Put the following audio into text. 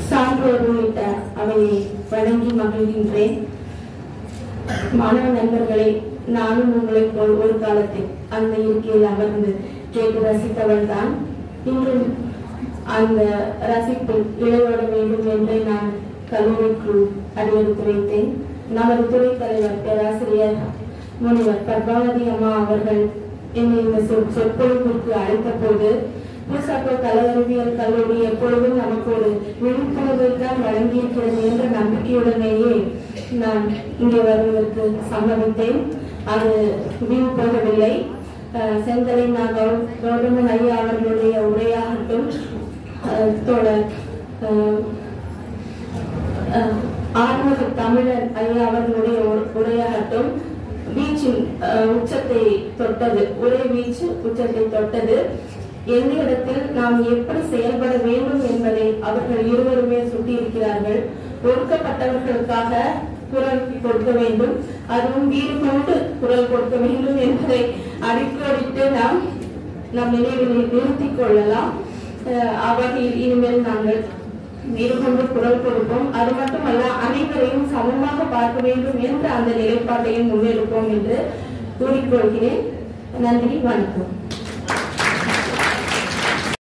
சான்றோர் உள்ளிட்ட அவையை வழங்கி மகிழ்கின்றேன் மாணவ நண்பர்களே நானும் உங்களைப் போல் ஒரு காலத்தில் அந்த இருக்கையில் அமர்ந்து கேட்டு ரசித்தவள் தான் இன்றும் அந்த ரசிப்பில் இழையோட வேண்டும் என்று நான் கல்லூரிக்குள் அடியெடுத்து வைத்தேன் நமது துறை தலைவர் பேராசிரியர் முனிவர் பத்மாவதி அம்மா அவர்கள் என்னை இந்த சொற்- சொற்பொழிவிற்கு அழைத்த போது பூசாக்கோ கலையறிவியல் கல்லூரி எப்பொழுதும் நமக்கு ஒரு விழிப்புணர்வை தான் வழங்கியிருக்கிறது என்ற நம்பிக்கையுடனேயே நான் இங்கே வருவதற்கு சம்மதித்தேன் அது வீண் போகவில்லை அஹ் செந்தலை நான் கௌ- கௌதமன் ஐயா அவர்களுடைய உரையாகட்டும் அஹ் தோழர் அஹ், அஹ், ஆறுமுக தமிழன் ஐயா அவர்களுடைய உ- உரையாகட்டும் வீச்சின் அஹ், உச்சத்தை தொட்டது உரை வீச்சு உச்சத்தை தொட்டது எந்த இடத்தில் நாம் எப்படி செயல்பட வேண்டும் என்பதை அவர்கள் இருவருமே சுட்டியிருக்கிறார்கள் ஒடுக்கப்பட்டவர்களுக்காக குரல் கொடுக்க வேண்டும் அதுவும் வீடு கொண்டு குரல் கொடுக்க வேண்டும் என்பதை அடிக்கோடிட்டு நாம் நம் நினைவில் நிறுத்திக் கொள்ளலாம் அஹ் அவ்வகையில் இனிமேல் நாங்கள் வீடு கொண்டு குரல் கொடுப்போம் அது மட்டுமல்ல அனைவரையும் சமமாக பார்க்க வேண்டும் என்ற அந்த நிலைப்பாட்டையும் முன்னெடுப்போம் என்று கூறிக்கொள்கிறேன் நன்றி வணக்கம்